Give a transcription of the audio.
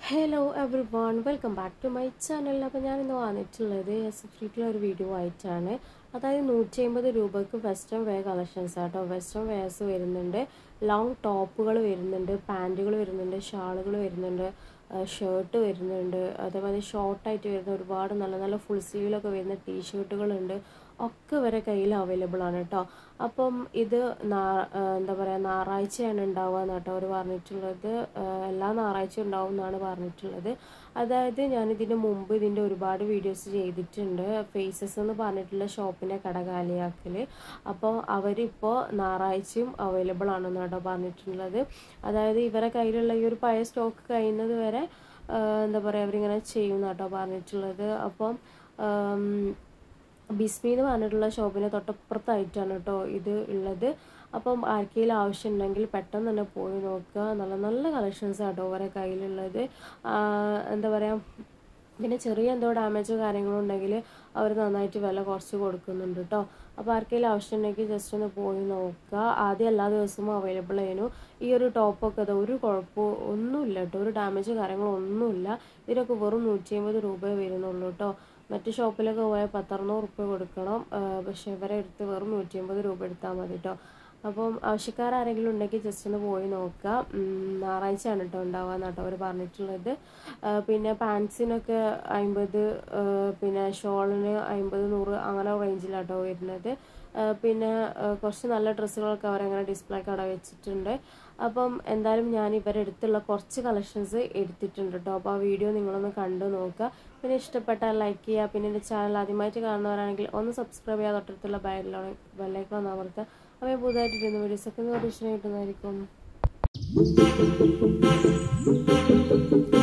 hello everyone welcome back to my channel അപ്പോൾ ഞാനിന്ന് വന്നിട്ടുള്ളത് എസ് ഫ്രീറ്റിലെ ഒരു വീഡിയോ ആയിട്ടാണ് അതായത് നൂറ്റി അമ്പത് രൂപയ്ക്ക് വെസ്റ്റേൺ വെയർ കളക്ഷൻസ് ആട്ടോ വെസ്റ്റേൺ വെയർസ് വരുന്നുണ്ട് ലോങ് ടോപ്പുകൾ വരുന്നുണ്ട് പാൻറ്റുകൾ വരുന്നുണ്ട് ഷാളുകൾ വരുന്നുണ്ട് ഷർട്ട് വരുന്നുണ്ട് അതേപോലെ ഷോർട്ടായിട്ട് വരുന്ന ഒരുപാട് നല്ല നല്ല ഫുൾ സ്ലീവിലൊക്കെ വരുന്ന ടീഷർട്ടുകളുണ്ട് ഒക്കെ വരെ കയ്യിൽ അവൈലബിൾ ആണ് കേട്ടോ അപ്പം ഇത് എന്താ പറയുക ഞായറാഴ്ചയാണ് ഉണ്ടാവുക കേട്ടോ അവർ പറഞ്ഞിട്ടുള്ളത് എല്ലാ ഞായറാഴ്ചയും ഉണ്ടാവും എന്നാണ് പറഞ്ഞിട്ടുള്ളത് അതായത് ഞാൻ ഇതിന് മുമ്പ് ഇതിൻ്റെ ഒരുപാട് വീഡിയോസ് ചെയ്തിട്ടുണ്ട് ഫേസസ് എന്ന് പറഞ്ഞിട്ടുള്ള ഷോപ്പിൻ്റെ കട കാലിയാക്കൽ അപ്പോൾ അവരിപ്പോൾ ഞായറാഴ്ചയും അവൈലബിൾ ആണെന്ന് കേട്ടോ പറഞ്ഞിട്ടുള്ളത് അതായത് ഇവരെ കയ്യിലുള്ള ഈ ഒരു പഴയ സ്റ്റോക്ക് കഴിയുന്നത് വരെ എന്താ പറയുക അവരിങ്ങനെ ചെയ്യും കേട്ടോ പറഞ്ഞിട്ടുള്ളത് അപ്പം ബിസ്മി എന്ന് പറഞ്ഞിട്ടുള്ള ഷോപ്പിന് തൊട്ടപ്പുറത്തായിട്ടാണ് കേട്ടോ ഇത് ഉള്ളത് അപ്പം ആർക്കെങ്കിലും ആവശ്യമുണ്ടെങ്കിൽ പെട്ടെന്ന് തന്നെ പോയി നോക്കുക നല്ല നല്ല കളക്ഷൻസ് ആട്ടോ അവരെ കയ്യിലുള്ളത് എന്താ പറയുക പിന്നെ ചെറിയ എന്തോ ഡാമേജോ കാര്യങ്ങളോ ഉണ്ടെങ്കിൽ അവർ നന്നായിട്ട് വില കുറച്ച് കൊടുക്കുന്നുണ്ട് കേട്ടോ അപ്പോൾ ആർക്കെങ്കിലും ആവശ്യമുണ്ടെങ്കിൽ ജസ്റ്റ് ഒന്ന് പോയി നോക്കുക ആദ്യം എല്ലാ ദിവസവും അവൈലബിൾ ആയിരുന്നു ഈ ഒരു ടോപ്പൊക്കെ അത് ഒരു കുഴപ്പമോ ഒന്നുമില്ല കേട്ടോ ഒരു ഡാമേജോ കാര്യങ്ങളോ ഒന്നുമില്ല ഇതിനൊക്കെ വെറും നൂറ്റി അമ്പത് രൂപയെ വരുന്നുള്ളൂ കേട്ടോ മറ്റ് ഷോപ്പിലൊക്കെ പോയാൽ പത്തറുന്നൂറ് റുപ്യ കൊടുക്കണം പക്ഷേ ഇവരെ അടുത്ത് വെറും നൂറ്റി അമ്പത് രൂപ എടുത്താൽ മതി കേട്ടോ അപ്പം ആവശ്യക്കാരെങ്കിലും ഉണ്ടെങ്കിൽ ജസ്റ്റ് ഒന്ന് പോയി നോക്കുക ഞായറാഴ്ചയാണ് കേട്ടോ ഉണ്ടാവുക കേട്ടോ അവർ പറഞ്ഞിട്ടുള്ളത് പിന്നെ പാൻസിനൊക്കെ അമ്പത് പിന്നെ ഷോളിന് അമ്പത് നൂറ് അങ്ങനെ റേഞ്ചിലാട്ടോ വരുന്നത് പിന്നെ കുറച്ച് നല്ല ഡ്രസ്സുകളൊക്കെ അവരങ്ങനെ ഡിസ്പ്ലേക്ക് അവിടെ വെച്ചിട്ടുണ്ട് അപ്പം എന്തായാലും ഞാൻ ഇവരുടെ അടുത്തുള്ള കുറച്ച് കളക്ഷൻസ് എടുത്തിട്ടുണ്ട് കേട്ടോ അപ്പോൾ ആ വീഡിയോ നിങ്ങളൊന്ന് കണ്ടു നോക്കുക പിന്നെ ഇഷ്ടപ്പെട്ടാൽ ലൈക്ക് ചെയ്യുക പിന്നെ എൻ്റെ ചാനൽ ആദ്യമായിട്ട് കാണുന്നവരാണെങ്കിൽ ഒന്ന് സബ്സ്ക്രൈബ് ചെയ്യുക തൊട്ടടുത്തുള്ള ബെല്ലാണ് ബെല്ലേക്ക് ഒന്ന് അമർത്തുക അപ്പോൾ ഞാൻ പുതുതായിട്ട് ഇടുന്ന വീഡിയോസൊക്കെ നോട്ടിഫിക്കേഷൻ കിട്ടുന്നതായിരിക്കും